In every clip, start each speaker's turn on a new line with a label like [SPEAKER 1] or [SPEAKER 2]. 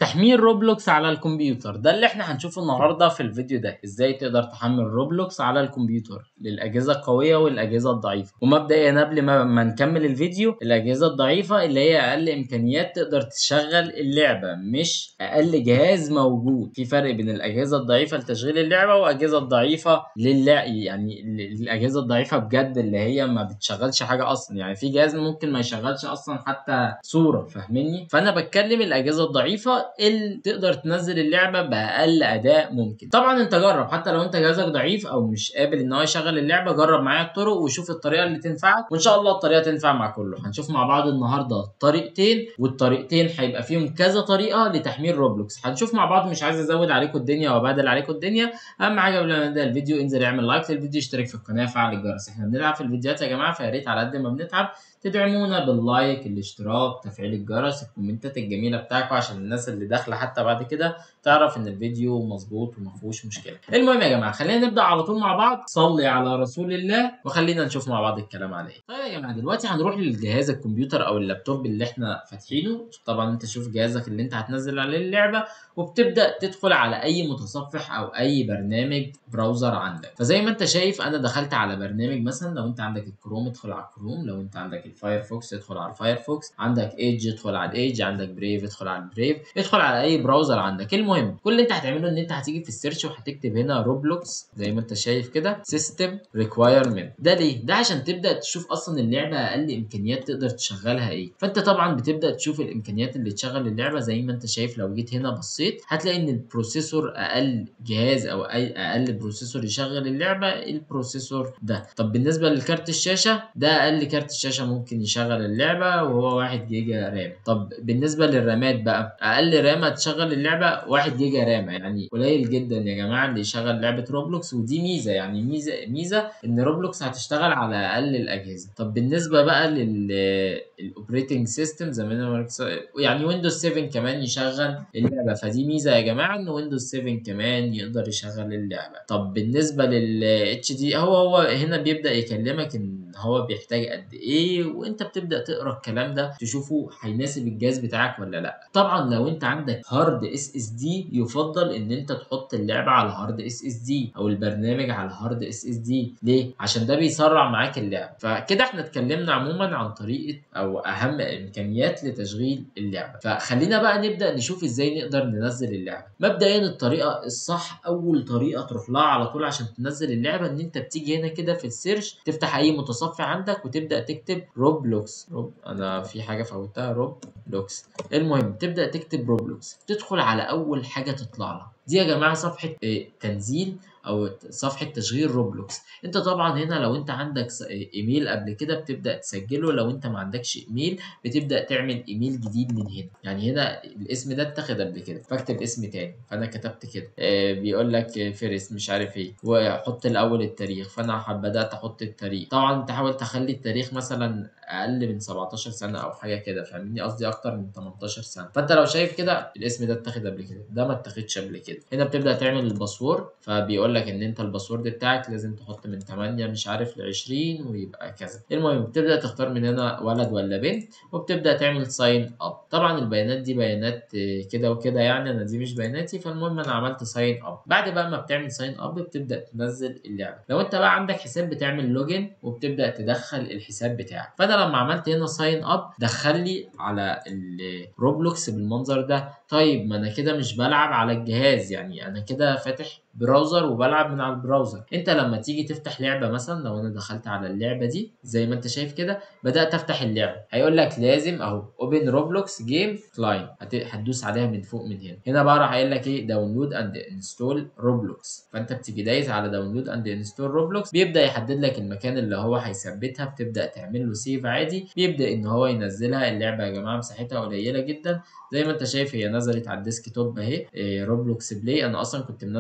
[SPEAKER 1] تحميل روبلوكس على الكمبيوتر ده اللي احنا هنشوفه النهارده في الفيديو ده ازاي تقدر تحمل روبلوكس على الكمبيوتر للاجهزه القويه والاجهزه الضعيفه ومبدئيا قبل ما, ما نكمل الفيديو الاجهزه الضعيفه اللي هي اقل امكانيات تقدر تشغل اللعبه مش اقل جهاز موجود في فرق بين الاجهزه الضعيفه لتشغيل اللعبه واجهزه الضعيفه للعب يعني الاجهزه الضعيفه بجد اللي هي ما بتشغلش حاجه اصلا يعني في جهاز ممكن ما يشغلش اصلا حتى صوره فاهمني فانا بتكلم الاجهزه الضعيفه اللي تقدر تنزل اللعبه باقل اداء ممكن طبعا انت جرب حتى لو انت جهازك ضعيف او مش قابل ان هو يشغل اللعبه جرب معايا الطرق وشوف الطريقه اللي تنفعك وان شاء الله الطريقه تنفع مع كله هنشوف مع بعض النهارده طريقتين والطريقتين هيبقى فيهم كذا طريقه لتحميل روبلوكس هنشوف مع بعض مش عايز ازود عليكم الدنيا وابهدل عليكم الدنيا اهم حاجه قبل ما نبدا الفيديو انزل اعمل لايك للفيديو اشترك في القناه فعل الجرس احنا بنلعب في الفيديوهات يا جماعه فيا ريت على قد ما بنتعب تدعمونا باللايك الاشتراك تفعيل الجرس الكومنتات الجميله بتاعكم عشان الناس اللي داخله حتى بعد كده تعرف ان الفيديو مظبوط وما فيهوش مشكله المهم يا جماعه خلينا نبدا على طول مع بعض صلي على رسول الله وخلينا نشوف مع بعض الكلام على ايه طيب يا جماعه دلوقتي هنروح للجهاز الكمبيوتر او اللابتوب اللي احنا فاتحينه طبعا انت شوف جهازك اللي انت هتنزل عليه اللعبه وبتبدا تدخل على اي متصفح او اي برنامج براوزر عندك فزي ما انت شايف انا دخلت على برنامج مثلا لو انت عندك الكروم ادخل على الكروم لو انت عندك الفايرفوكس ادخل على الفايرفوكس عندك ايدج ادخل على الايدج عندك بريف ادخل على البريف ادخل على اي براوزر عندك المهم كل اللي انت هتعمله ان انت هتيجي في السيرش وهتكتب هنا روبلوكس زي ما انت شايف كده سيستم ريكوايرمنت ده ليه ده عشان تبدا تشوف اصلا اللعبه اقل امكانيات تقدر تشغلها ايه فانت طبعا بتبدا تشوف الامكانيات اللي تشغل اللعبه زي ما انت شايف لو جيت هنا بصيت هتلاقي ان البروسيسور اقل جهاز او اي اقل بروسيسور يشغل اللعبه البروسيسور ده طب بالنسبه لكارت الشاشه ده اقل كارت الشاشه ممكن يشغل اللعبه وهو 1 جيجا رام طب بالنسبه للرامات بقى اقل رامه تشغل اللعبه 1 جيجا رام يعني قليل جدا يا جماعه اللي يشغل لعبه روبلوكس ودي ميزه يعني ميزه ميزه ان روبلوكس هتشتغل على اقل الاجهزه طب بالنسبه بقى لل الاوبريتنج سيستم زي ما انا يعني ويندوز 7 كمان يشغل اللعبه فدي ميزه يا جماعه ان ويندوز 7 كمان يقدر يشغل اللعبه طب بالنسبه لل اتش دي هو هو هنا بيبدا يكلمك ان هو بيحتاج قد ايه وانت بتبدا تقرا الكلام ده تشوفه هيناسب الجهاز بتاعك ولا لا طبعا لو انت عندك هارد اس اس دي يفضل ان انت تحط اللعبه على هارد اس اس دي او البرنامج على هارد اس اس دي ليه عشان ده بيسرع معاك اللعبه فكده احنا اتكلمنا عموما عن طريقه او اهم امكانيات لتشغيل اللعبه فخلينا بقى نبدا نشوف ازاي نقدر ننزل اللعبه مبدئيا الطريقه الصح اول طريقه تروح لها على طول عشان تنزل اللعبه ان انت بتيجي هنا كده في السيرش تفتح اي متصفح عندك وتبدا تكتب روبلوكس روب انا في حاجه فوتها روبلوكس المهم تبدا تكتب روبلوكس تدخل على اول حاجه تطلع لك دي يا جماعه صفحه تنزيل او صفحه تشغيل روبلوكس انت طبعا هنا لو انت عندك ايميل قبل كده بتبدا تسجله لو انت ما عندكش ايميل بتبدا تعمل ايميل جديد من هنا يعني هنا الاسم ده اتخذ قبل كده فاكتب اسم تاني فانا كتبت كده آه بيقول لك فيرست مش عارف ايه وحط الاول التاريخ فانا بدات احط التاريخ طبعا تحاول تخلي التاريخ مثلا اقل من 17 سنه او حاجه كده فاهمني قصدي اكتر من 18 سنه فانت لو شايف كده الاسم ده اتخذ قبل كده ده ما اتخذش قبل كده هنا بتبدا تعمل الباسورد فبيقول لك ان انت الباسورد بتاعك لازم تحط من 8 مش عارف ل 20 ويبقى كذا المهم بتبدا تختار من هنا ولد ولا بنت وبتبدا تعمل ساين اب طبعا البيانات دي بيانات كده وكده يعني انا دي مش بياناتي فالمهم انا عملت ساين اب بعد بقى ما بتعمل ساين اب بتبدا تنزل اللعبه لو انت بقى عندك حساب بتعمل لوجن وبتبدا تدخل الحساب بتاعك فانا لما عملت هنا ساين اب دخل لي على الروبلوكس بالمنظر ده طيب ما انا كده مش بلعب على الجهاز يعني انا كده فاتح براوزر وبلعب من على البراوزر انت لما تيجي تفتح لعبه مثلا لو انا دخلت على اللعبه دي زي ما انت شايف كده بدات افتح اللعبه هيقول لك لازم اهو اوبن روبلوكس جيم كلاين هتدوس عليها من فوق من هنا هنا بقى راح قايل لك ايه داونلود اند انستول روبلوكس فانت بتيجي دايس على داونلود اند انستول روبلوكس بيبدا يحدد لك المكان اللي هو هيثبتها بتبدا تعمل له سيف عادي بيبدا ان هو ينزلها اللعبه يا جماعه مساحتها قليله جدا زي ما انت شايف هي نزلت على الديسك توب اهي روبلوكس بلاي انا اصلا كنت منزل روبلوكس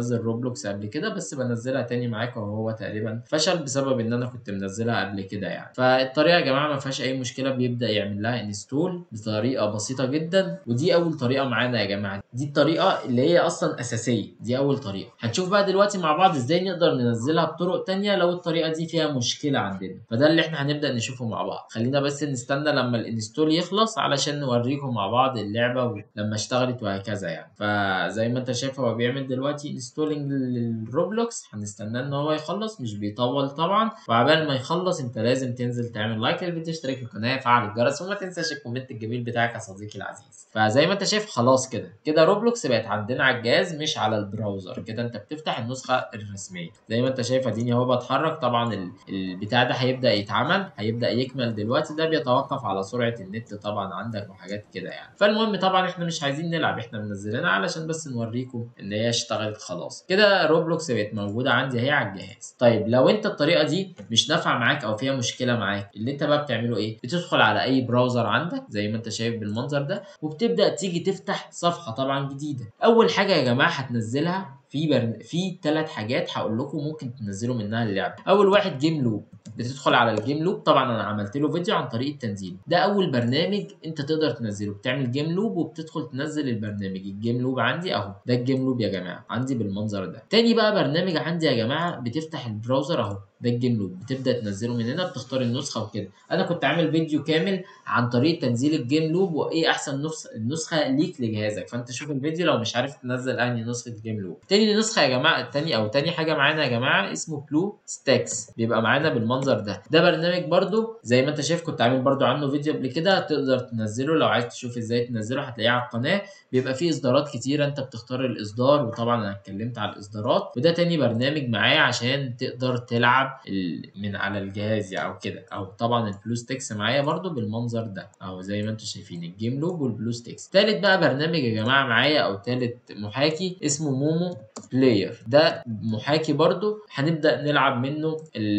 [SPEAKER 1] روبلوكس قبل كده بس بنزلها تاني معاك وهو تقريبا فشل بسبب ان انا كنت منزلها قبل كده يعني فالطريقه يا جماعه ما فيهاش اي مشكله بيبدا يعمل لها انستول بطريقه بسيطه جدا ودي اول طريقه معانا يا جماعه دي الطريقه اللي هي اصلا اساسيه دي اول طريقه هنشوف بقى دلوقتي مع بعض ازاي نقدر ننزلها بطرق تانية لو الطريقه دي فيها مشكله عندنا فده اللي احنا هنبدا نشوفه مع بعض خلينا بس نستنى لما الانستول يخلص علشان نوريكم مع بعض اللعبه ولما اشتغلت وهكذا يعني فزي ما انت شايف هو بيعمل دلوقتي انستولنج للروبلوكس هنستناه ان هو يخلص مش بيطول طبعا وعبال ما يخلص انت لازم تنزل تعمل لايك للفيديو اشترك في القناه فعل الجرس وما تنساش الكومنت الجميل بتاعك يا صديقي العزيز فزي ما انت شايف خلاص كده كده روبلوكس بقت عندنا على الجهاز مش على البراوزر كده انت بتفتح النسخه الرسميه زي ما انت شايف اديني اهو بتحرك طبعا البتاع ده هيبدا يتعمل هيبدا يكمل دلوقتي ده بيتوقف على سرعه النت طبعا عندك وحاجات كده يعني فالمهم طبعا احنا مش عايزين نلعب احنا منزلينها علشان بس نوريكم ان هي اشتغلت خلاص كده روبلوكس بقت موجوده عندي اهي على الجهاز طيب لو انت الطريقه دي مش نافعه معاك او فيها مشكله معاك اللي انت بقى بتعمله ايه بتدخل على اي براوزر عندك زي ما انت شايف بالمنظر ده وبتبدا تيجي تفتح صفحه طبعا جديده اول حاجه يا جماعه هتنزلها في برن... في ثلاث حاجات هقول لكم ممكن تنزلوا منها اللعبه اول واحد جيم لوب بتدخل على الجيم لوب طبعا انا عملت له فيديو عن طريقه تنزيله ده اول برنامج انت تقدر تنزله بتعمل جيم لوب وبتدخل تنزل البرنامج الجيم لوب عندي اهو ده الجيم لوب يا جماعه عندي بالمنظر ده تاني بقى برنامج عندي يا جماعه بتفتح البراوزر اهو ده الجيم لوب بتبدا تنزله من هنا بتختار النسخه وكده انا كنت عامل فيديو كامل عن طريقه تنزيل الجيم لوب وايه احسن نسخه النسخه ليك لجهازك فانت شوف الفيديو لو مش عارف تنزل انهي نسخه جيم لوب تاني نسخه يا جماعه التاني او تاني حاجه معانا يا جماعه اسمه بلو ستاكس بيبقى معانا بالمنظر ده ده برنامج برده زي ما انت شايف كنت عامل برده عنه فيديو قبل كده تقدر تنزله لو عايز تشوف ازاي تنزله هتلاقيه على القناه بيبقى فيه اصدارات كتيره انت بتختار الاصدار وطبعا انا اتكلمت على الاصدارات وده تاني برنامج معايا عشان تقدر تلعب من على الجهاز يعني او كده او طبعا البلو ستيكس معايا برده بالمنظر ده اهو زي ما انتم شايفين الجيم لوب والبلو ستيكس تالت بقى برنامج يا جماعه معايا او تالت محاكي اسمه مومو بلاير ده محاكي برده هنبدا نلعب منه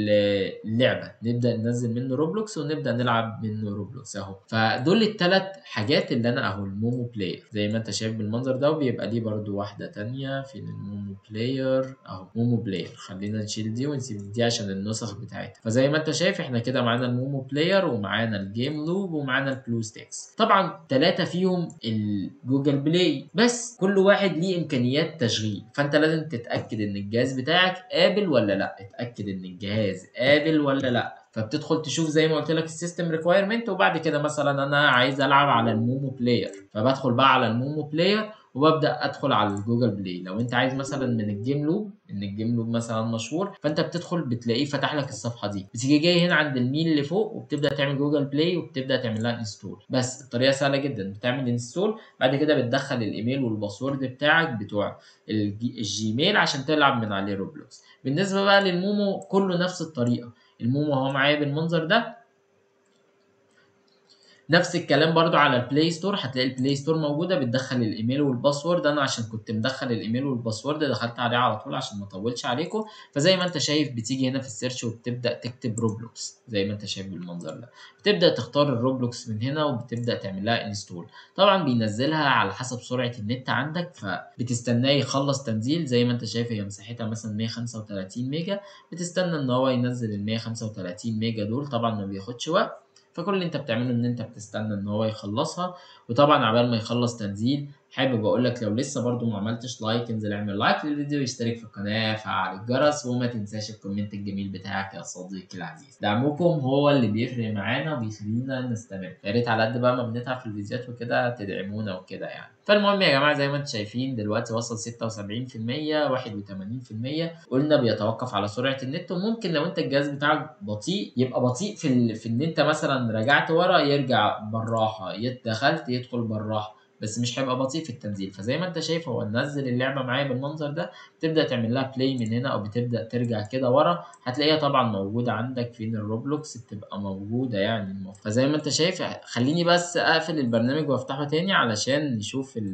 [SPEAKER 1] اللعبه نبدا ننزل منه روبلوكس ونبدا نلعب منه روبلوكس اهو فدول الثلاث حاجات اللي انا اهو المومو بلاير زي ما انت شايف بالمنظر ده وبيبقى دي برده واحده تانية في المومو بلاير اهو مومو بلاير خلينا نشيل دي ونسيب دي عشان النسخ بتاعتها فزي ما انت شايف احنا كده معانا المومو بلاير ومعانا الجيم لوب ومعانا البلو ستيكس طبعا ثلاثه فيهم الجوجل بلاي بس كل واحد ليه امكانيات تشغيل فانت لازم تتاكد ان الجهاز بتاعك قابل ولا لا اتاكد ان الجهاز قابل ولا لا فبتدخل تشوف زي ما قلت لك السيستم ريكويرمنت وبعد كده مثلا انا عايز العب على المومو بلاير فبدخل بقى على المومو بلاير وببدا ادخل على الجوجل بلاي لو انت عايز مثلا من الجيم لوب ان الجيم لوب مثلا مشهور فانت بتدخل بتلاقيه فتح لك الصفحه دي بتيجي جاي هنا عند الميل اللي فوق وبتبدا تعمل جوجل بلاي وبتبدا تعمل لها انستول بس الطريقه سهله جدا بتعمل انستول بعد كده بتدخل الايميل والباسورد بتاعك بتوع الجيميل عشان تلعب من عليه روبلوكس بالنسبه بقى للمومو كله نفس الطريقه المومو اهو معايا بالمنظر ده نفس الكلام برضو على البلاي ستور هتلاقي البلاي ستور موجوده بتدخل الايميل والباسورد انا عشان كنت مدخل الايميل والباسورد دخلت عليه على طول عشان ما اطولش عليكم فزي ما انت شايف بتيجي هنا في السيرش وبتبدا تكتب روبلوكس زي ما انت شايف بالمنظر ده بتبدا تختار الروبلوكس من هنا وبتبدا تعمل لها انستول طبعا بينزلها على حسب سرعه النت عندك فبتستناه يخلص تنزيل زي ما انت شايف هي مساحتها مثلا 135 ميجا بتستنى ان هو ينزل ال 135 ميجا دول طبعا ما بياخدش وقت فكل اللي انت بتعمله ان انت بتستنى ان هو يخلصها وطبعا عبال ما يخلص تنزيل حابب اقول لك لو لسه برضو ما عملتش لايك انزل اعمل لايك للفيديو واشترك في القناه فعل الجرس وما تنساش الكومنت الجميل بتاعك يا صديقي العزيز دعمكم هو اللي بيفرق معانا وبيخلينا نستمر يا ريت على قد بقى ما بنتعب في الفيديوهات وكده تدعمونا وكده يعني فالمهم يا جماعه زي ما انتم شايفين دلوقتي وصل 76% 81% قلنا بيتوقف على سرعه النت وممكن لو انت الجهاز بتاعك بطيء يبقى بطيء في ال... في ان انت مثلا رجعت ورا يرجع بالراحه دخلت يدخل بالراحه بس مش هيبقى بطيء في التنزيل فزي ما انت شايف هو نزل اللعبه معايا بالمنظر ده بتبدا تعمل لها بلاي من هنا او بتبدا ترجع كده ورا هتلاقيها طبعا موجوده عندك فين الروبلوكس بتبقى موجوده يعني فزي ما انت شايف خليني بس اقفل البرنامج وافتحه تاني علشان نشوف ال...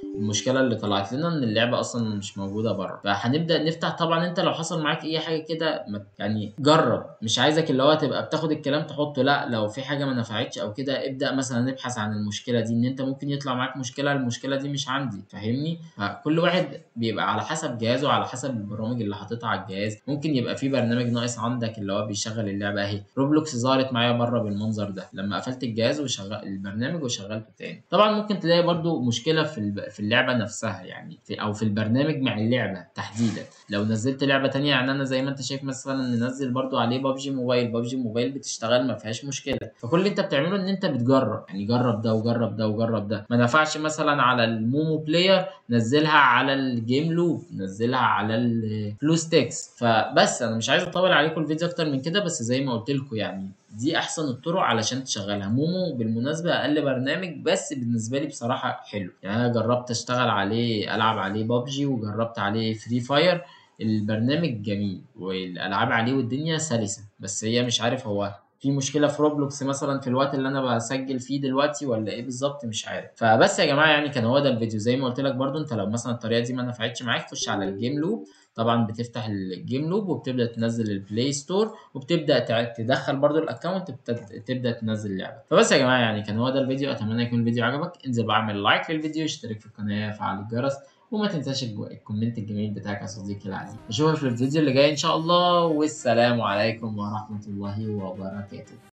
[SPEAKER 1] المشكله اللي طلعت لنا ان اللعبه اصلا مش موجوده بره فهنبدا نفتح طبعا انت لو حصل معاك اي حاجه كده ما- يعني جرب مش عايزك اللي هو تبقى بتاخد الكلام تحطه لا لو في حاجه ما نفعتش او كده ابدا مثلا نبحث عن المشكله دي ان انت ممكن يطلع معاك مشكله المشكله دي مش عندي فاهمني فكل واحد بيبقى على حسب جهازه وعلى حسب البرامج اللي حاططها على الجهاز ممكن يبقى في برنامج ناقص عندك اللي هو بيشغل اللعبه اهي روبلوكس ظهرت معايا بره بالمنظر ده لما قفلت الجهاز وشغل البرنامج وشغلته تاني طبعا ممكن تلاقي برضو مشكله في الب... في اللعبه نفسها يعني في او في البرنامج مع اللعبه تحديدا لو نزلت لعبه تانية يعني انا زي ما انت شايف مثلا ننزل برضو عليه بابجي موبايل بابجي موبايل بتشتغل ما فيهاش مشكله فكل اللي انت بتعمله ان انت بتجرب يعني جرب ده وجرب ده وجرب ده ما نفعش مثلا على المومو بلاير نزلها على الجيم لوب نزلها على الفلو ستيكس فبس انا مش عايز اطول عليكم الفيديو اكتر من كده بس زي ما قلت لكم يعني دي احسن الطرق علشان تشغلها مومو بالمناسبه اقل برنامج بس بالنسبه لي بصراحه حلو يعني انا جربت اشتغل عليه العب عليه بابجي وجربت عليه فري فاير البرنامج جميل والالعاب عليه والدنيا سلسه بس هي مش عارف هو في مشكله في روبلوكس مثلا في الوقت اللي انا بسجل فيه دلوقتي ولا ايه بالظبط مش عارف فبس يا جماعه يعني كان هو ده الفيديو زي ما قلت لك برضو انت لو مثلا الطريقه دي ما نفعتش معاك خش على الجيم لوب طبعا بتفتح الجيم لوب وبتبدا تنزل البلاي ستور وبتبدا تع- تدخل برضو الاكونت بت- تبدا تنزل اللعبه فبس يا جماعه يعني كان هو ده الفيديو اتمنى يكون الفيديو عجبك انزل بقى اعمل لايك للفيديو اشترك في القناه فعل الجرس وما تنساش الجو- الكومنت الجميل بتاعك يا صديقي العزيز اشوفك في الفيديو اللي جاي ان شاء الله والسلام عليكم ورحمه الله وبركاته